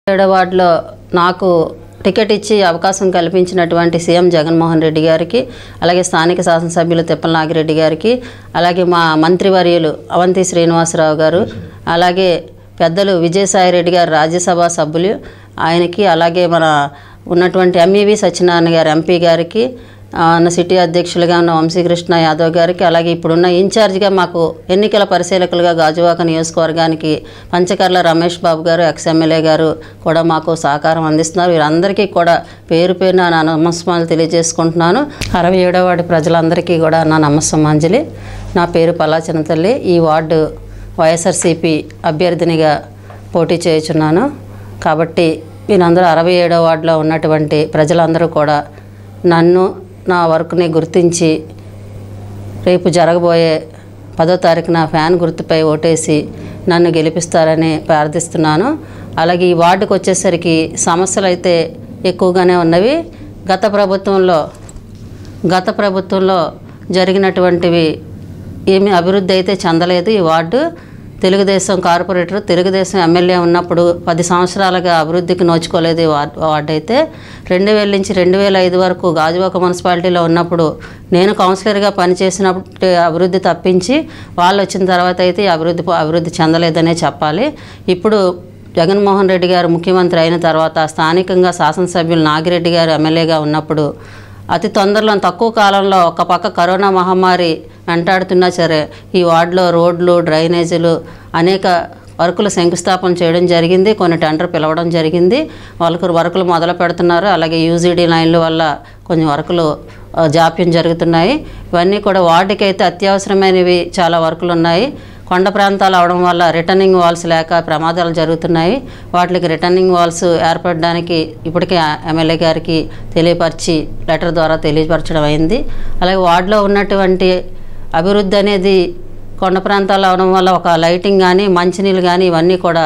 ఏడో వార్డులో నాకు టికెట్ ఇచ్చి అవకాశం కల్పించినటువంటి సీఎం జగన్మోహన్ రెడ్డి గారికి అలాగే స్థానిక శాసనసభ్యులు తిప్పల నాగిరెడ్డి గారికి అలాగే మా మంత్రివర్యులు అవంతి శ్రీనివాసరావు గారు అలాగే పెద్దలు విజయసాయి రెడ్డి గారు రాజ్యసభ సభ్యులు ఆయనకి అలాగే మన ఉన్నటువంటి ఎంఈవి సత్యనారాయణ గారు ఎంపీ గారికి ఆ, ఉన్న సిటీ అధ్యక్షులుగా ఉన్న వంశీకృష్ణ యాదవ్ గారికి అలాగే ఇప్పుడున్న ఇన్ఛార్జిగా మాకు ఎన్నికల పరిశీలకులుగా గాజువాక నియోజకవర్గానికి పంచకర్ల రమేష్ బాబు గారు ఎక్స్ ఎమ్మెల్యే గారు కూడా మాకు సహకారం అందిస్తున్నారు వీరందరికీ కూడా పేరు పేరున నా నమస్కారాలు తెలియజేసుకుంటున్నాను అరవై ఏడో వార్డు ప్రజలందరికీ కూడా నా నమస్సమాంజలి నా పేరు పల్లాచిన తల్లి ఈ వార్డు వైఎస్ఆర్సీపీ అభ్యర్థినిగా పోటీ చేయుచున్నాను కాబట్టి వీరందరూ అరవై ఏడో వార్డులో ఉన్నటువంటి ప్రజలందరూ కూడా నన్ను నా వర్క్ని గుర్తించి రేపు జరగబోయే పదో తారీఖున ఫ్యాన్ గుర్తుపై ఓటేసి నన్ను గెలిపిస్తారని ప్రార్థిస్తున్నాను అలాగే ఈ వార్డుకు వచ్చేసరికి సమస్యలు అయితే ఎక్కువగానే ఉన్నవి గత ప్రభుత్వంలో గత ప్రభుత్వంలో జరిగినటువంటివి ఏమీ అభివృద్ధి అయితే చెందలేదు ఈ ward Telugu Desam corporator Telugu Desam MLA ఉన్నప్పుడు పది సంవత్సరాలుగా అభివృద్ధికి నోచుకోలేదు ఈ వార్డు వార్డు అయితే రెండు వేల నుంచి రెండు వేల ఐదు వరకు గాజువాక మున్సిపాలిటీలో ఉన్నప్పుడు నేను కౌన్సిలర్గా పనిచేసినప్పుడు అభివృద్ధి తప్పించి వాళ్ళు వచ్చిన తర్వాత అయితే ఈ అభివృద్ధి అభివృద్ధి చెందలేదనే చెప్పాలి ఇప్పుడు జగన్మోహన్ రెడ్డి గారు ముఖ్యమంత్రి అయిన తర్వాత స్థానికంగా శాసనసభ్యులు నాగిరెడ్డి గారు ఎమ్మెల్యేగా ఉన్నప్పుడు అతి తొందరలో తక్కువ కాలంలో ఒక పక్క కరోనా మహమ్మారి వెంటాడుతున్నా సరే ఈ వార్డులో రోడ్లు డ్రైనేజీలు అనేక వర్కులు శంకుస్థాపన చేయడం జరిగింది కొన్ని టెండర్ పిలవడం జరిగింది వాళ్ళకు వర్కులు మొదలు పెడుతున్నారు అలాగే యూజీడీ లైన్ల వల్ల కొన్ని వర్కులు ఆ, జాప్యం జరుగుతున్నాయి ఇవన్నీ కూడా వార్డుకి అయితే అత్యవసరమైనవి చాలా వర్కులు ఉన్నాయి కొండ ప్రాంతాలు అవడం వల్ల రిటర్నింగ్ వాల్స్ లేక ప్రమాదాలు జరుగుతున్నాయి వాటికి రిటర్నింగ్ వాల్స్ ఏర్పడడానికి ఇప్పటికే ఎమ్మెల్యే గారికి తెలియపరిచి లెటర్ ద్వారా తెలియపరచడం అయింది అలాగే వార్డులో ఉన్నటువంటి అభివృద్ధి అనేది కొండ ప్రాంతాలు అవడం వల్ల ఒక లైటింగ్ కానీ మంచినీళ్ళు కానీ ఇవన్నీ కూడా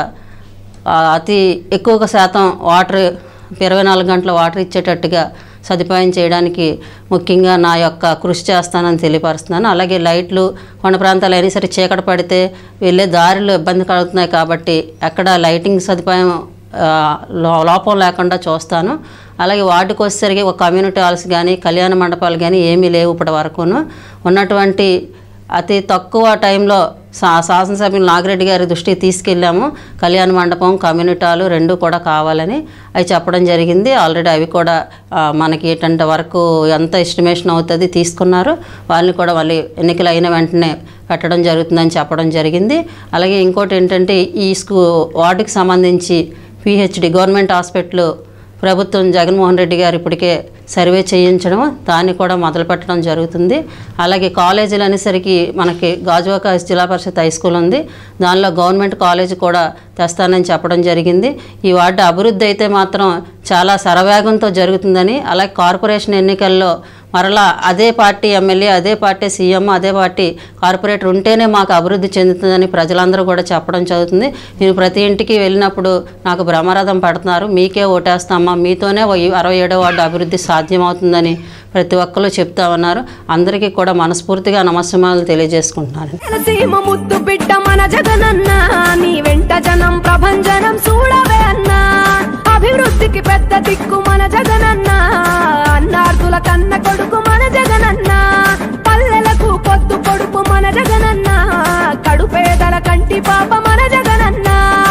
ఆ, అతి ఎక్కువ శాతం వాటర్ ఇరవై నాలుగు గంటల వాటర్ ఇచ్చేటట్టుగా సదుపాయం చేయడానికి ముఖ్యంగా నా యొక్క కృషి చేస్తానని తెలియపరుస్తున్నాను అలాగే లైట్లు కొండ ప్రాంతాలు అయినా సరే చీకటి పడితే వెళ్ళే దారిలో ఇబ్బంది కలుగుతున్నాయి కాబట్టి ఎక్కడ లైటింగ్ సదుపాయం ఆ, లో- లోపం లేకుండా చూస్తాను అలాగే వార్డుకు వచ్చేసరికి ఒక కమ్యూనిటీ హాల్స్ కానీ కళ్యాణ మండపాలు కానీ ఏమీ లేవు ఇప్పటి వరకును ఉన్నటువంటి అతి తక్కువ టైంలో శా శాసనసభ్యులు నాగిరెడ్డి గారి దృష్టికి తీసుకెళ్ళాము కళ్యాణ మండపం కమ్యూనిటీ హాలు రెండు కూడా కావాలని అవి చెప్పడం జరిగింది ఆల్రెడీ అవి కూడా ఆ, మనకి ఏంటంటే వరకు ఎంత ఎస్టిమేషన్ అవుతుంది తీసుకున్నారు వాళ్ళని కూడా మళ్ళీ ఎన్నికలు అయిన వెంటనే పెట్టడం జరుగుతుందని చెప్పడం జరిగింది అలాగే ఇంకోటి ఏంటంటే ఈ స్కూ వార్డుకి సంబంధించి పిహెచ్డి గవర్నమెంట్ హాస్పిటల్ ప్రభుత్వం జగన్మోహన్ రెడ్డి గారు ఇప్పటికే సర్వే చేయించడం దాన్ని కూడా మొదలు పెట్టడం జరుగుతుంది అలాగే కాలేజీలు అనేసరికి మనకి గాజువాక జిల్లా పరిషత్ హై స్కూల్ ఉంది దానిలో గవర్నమెంట్ కాలేజ్ కూడా తెస్తానని చెప్పడం జరిగింది ఈ వార్డు అభివృద్ధి అయితే మాత్రం చాలా శరవేగంతో జరుగుతుందని అలాగే కార్పొరేషన్ ఎన్నికల్లో మరలా అదే పార్టీ ఎమ్మెల్యే అదే పార్టీ సీఎం అదే పార్టీ కార్పొరేటర్ ఉంటేనే మాకు అభివృద్ధి చెందుతుందని ప్రజలందరూ కూడా చెప్పడం చదువుతుంది నేను ప్రతి ఇంటికి వెళ్ళినప్పుడు నాకు బ్రహ్మరథం పడుతున్నారు మీకే ఓటేస్తామా మీతోనే ఓ ఈ అరవై ఏడో వార్డు అభివృద్ధి సాధ్యమవుతుందని ప్రతి ఒక్కరు చెప్తా ఉన్నారు అందరికీ కూడా మనస్ఫూర్తిగా నమస్కారాలు తెలియజేసుకుంటున్నాను సీమ ముద్దు బిడ్డ మన జగనన్న నీ వెంట జనం ప్రభంజనం చూడవే అన్నా అభివృద్ధికి పెద్ద దిక్కు మన జగనన్న అన్నార్థుల కన్న కొడుకు మన జగనన్న పల్లెలకు పొద్దు పొడుపు మన జగనన్న కడుపేదల కంటి పాప మన జగనన్న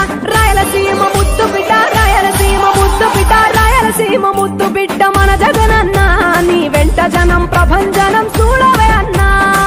రాయలసీమ ముద్దు బిడ్డ రాయలసీమ ముద్దు బిడ్డ రాయలసీమ ముద్దు బిడ్డ మన జగనన్న నీ వెంట జనం ప్రభంజనం చూడవే అన్నా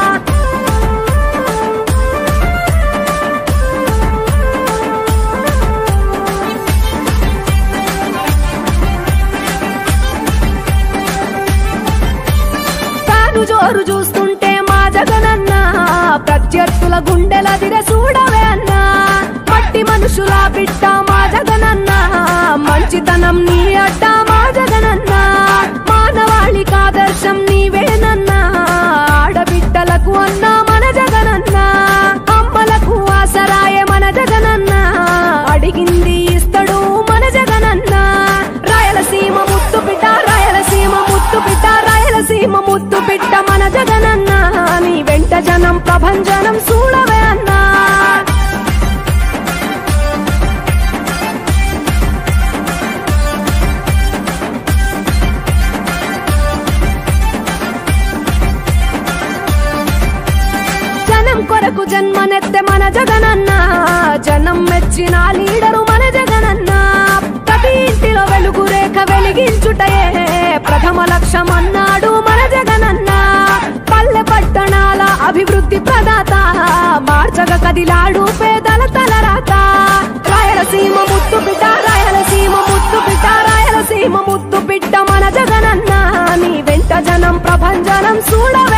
తాను జోరు చూస్తుంటే మా జగనన్న ప్రత్యర్థుల గుండెల దిర చూడవే అన్నా మట్టి మనుషుల బిడ్డ మా జగనన్న మంచితనం నీ అడ్డ మా జగనన్న మానవాళికి ఆదర్శం నీవేనన్నా ఆడబిడ్డలకు అన్నా మన జగనన్న అమ్మలకు ఆసరాయే మన జగనన్న అడిగింది ఇస్తడు మన జగనన్న రాయలసీమ ముత్తు బిడ్డ రాయలసీమ ముత్తు బిడ్డ రాయలసీమ ముత్తు బిడ్డ మన జగనన్న నీ వెంట జనం ప్రభంజనం చూడవే అన్నా లేవనెత్తె మన జగనన్న జనం మెచ్చిన లీడరు మన జగనన్న ప్రతి ఇంటిలో వెలుగు రేఖ వెలిగించుటయే ప్రథమ లక్ష్యం అన్నాడు మన జగనన్న పల్లె పట్టణాల అభివృద్ధి ప్రదాత మార్చగ కదిలాడు పేదల తలరాత రాయలసీమ ముత్తు బిడ్డ రాయలసీమ ముత్తు బిడ్డ రాయలసీమ ముత్తు బిడ్డ మన జగనన్న నీ వెంట జనం ప్రభంజనం చూడవే